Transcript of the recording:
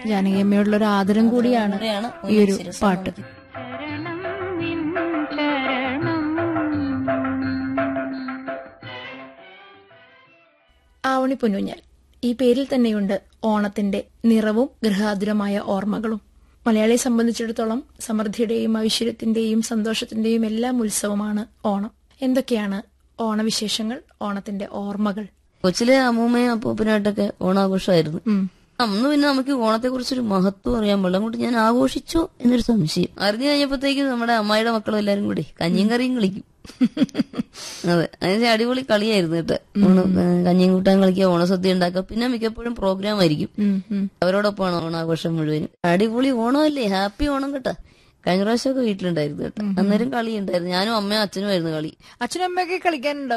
ജാനകിയമ്മയോടുള്ള ഒരു ആദരം കൂടിയാണ് കൂടെയാണ് ഈ ഒരു ശിരസ്സാ പാട്ട് നമിക്കുന്നത്. ആവണി പൊന്നൂഞ്ഞാൽ ഈ പേരിൽ തന്നെയുണ്ട് ഓണത്തിന്റെ നിറവും ഗൃഹാതുരമായ ഓർമ്മകളും മലയാളിയെ സംബന്ധിച്ചിടത്തോളം സമൃദ്ധിയുടെയും ഐശ്വര്യത്തിന്റെയും സന്തോഷത്തിന്റെയും എല്ലാം ഉത്സവമാണ് ഓണം എന്തൊക്കെയാണ് ഓണവിശേഷങ്ങൾ ഓണത്തിന്റെ ഓർമ്മകൾ കൊച്ചിലെ അമ്മൂമ്മയും അപ്പൂപ്പനായിട്ടൊക്കെ ഓണാഘോഷമായിരുന്നു ഉം. അന്ന് പിന്നെ നമുക്ക് ഓണത്തെ കുറിച്ചൊരു മഹത്വം അറിയാൻ പാടില്ല അങ്ങോട്ട് ഞാൻ ആഘോഷിച്ചോ എന്നൊരു സംശയം അറിഞ്ഞു കഴിഞ്ഞപ്പോഴത്തേക്കും നമ്മുടെ അമ്മായിയുടെ മക്കളും എല്ലാരും കൂടി കഞ്ഞിയും കറിയും കളിക്കും അതെ അതിന് അടിപൊളി കളിയായിരുന്നു കേട്ടോ ഓണം ഏ, കഞ്ഞിയും കൂട്ടാൻ കളിക്കുക ഓണസദ്യ ഉണ്ടാക്കുക പിന്നെ മിക്കപ്പോഴും പ്രോഗ്രാം ആയിരിക്കും ഉം, ഉം. അവരോടൊപ്പമാണ് ഓണാഘോഷം മുഴുവനും അടിപൊളി ഓണമല്ലേ ഹാപ്പി ഓണം കേട്ടോ കഴിഞ്ഞ പ്രാവശ്യമൊക്കെ വീട്ടിലുണ്ടായിരുന്നു കേട്ടോ അന്നേരം കളി ഉണ്ടായിരുന്നു ഞാനും അമ്മയും അച്ഛനും ആയിരുന്നു കളി അച്ഛനും അമ്മയൊക്കെ കളിക്കാനുണ്ടോ